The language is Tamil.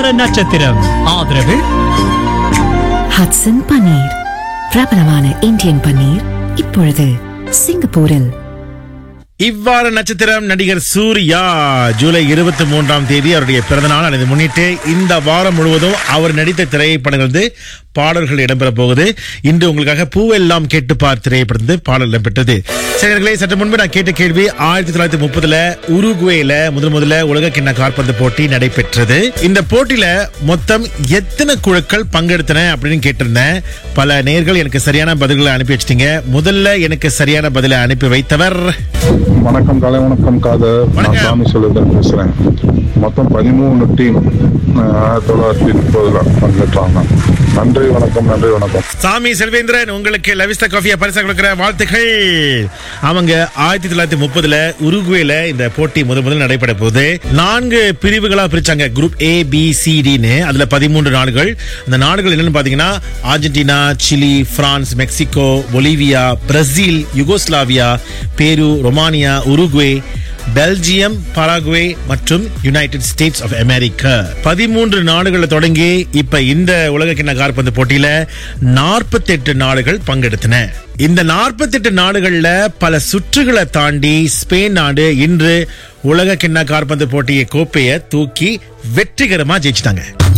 நட்சத்திரம் ஆதரவு ஹட்சன் பன்னீர் பிரபலமான இந்தியன் பன்னீர் இப்பொழுது சிங்கப்பூரில் இவ்வாறு நட்சத்திரம் நடிகர் சூர்யா ஜூலை இருபத்தி மூன்றாம் தேதி அவருடைய பிறந்தநாள் அதை முன்னிட்டு இந்த வாரம் முழுவதும் அவர் நடித்த திரைப்படங்கள் பாடல்கள் இடம்பெற போகுது இன்று உங்களுக்காக பூவெல்லாம் கேட்டு பார் திரைப்படத்து பாடல் இடம்பெற்றது சேனர்களே சற்று முன்பு நான் கேட்ட கேள்வி ஆயிரத்தி தொள்ளாயிரத்தி முப்பதுல உருகுவேல முதல் முதல்ல உலக கிண்ண காற்பந்து போட்டி நடைபெற்றது இந்த போட்டியில மொத்தம் எத்தனை குழுக்கள் பங்கெடுத்தன அப்படின்னு கேட்டிருந்தேன் பல நேர்கள் எனக்கு சரியான பதில்களை அனுப்பி வச்சிட்டீங்க முதல்ல எனக்கு சரியான பதிலை அனுப்பி வைத்தவர் வணக்கம் காலை வணக்கம் காதர் நான் வணக்கம். சாமி சொல்லுதல் பேசுறேன் மொத்தம் பதிமூணு டீம் ஆயிரத்தி தொள்ளாயிரத்தி முப்பதுல பங்கேற்றாங்க நன்றி வணக்கம் நன்றி வணக்கம் சாமி செல்வேந்திரன் உங்களுக்கு லவிஸ்தா காஃபியா பரிசா கொடுக்கிற வாழ்த்துக்கள் அவங்க ஆயிரத்தி தொள்ளாயிரத்தி முப்பதுல உருகுவேல இந்த போட்டி முதல் முதல் நடைபெற போகுது நான்கு பிரிவுகளா பிரிச்சாங்க குரூப் ஏ பி சி டின்னு அதுல பதிமூன்று நாடுகள் அந்த நாடுகள் என்னன்னு பாத்தீங்கன்னா Argentina Chile France Mexico Bolivia Brazil Yugoslavia Peru Romania Uruguay Belgium Paraguay மற்றும் யுனைடெட் ஸ்டேட்ஸ் ஆஃப் அமெரிக்கா பதிமூன்று நாடுகளை தொடங்கி இப்ப இந்த உலக கிண்ண காற்பந்து போட்டியில 48 நாடுகள் பங்கெடுத்தன இந்த 48 நாடுகள்ல பல சுற்றுகளை தாண்டி ஸ்பெயின் நாடு இன்று உலக கிண்ண காற்பந்து போட்டியை கோப்பையை தூக்கி வெற்றிகரமா ஜெயிச்சிட்டாங்க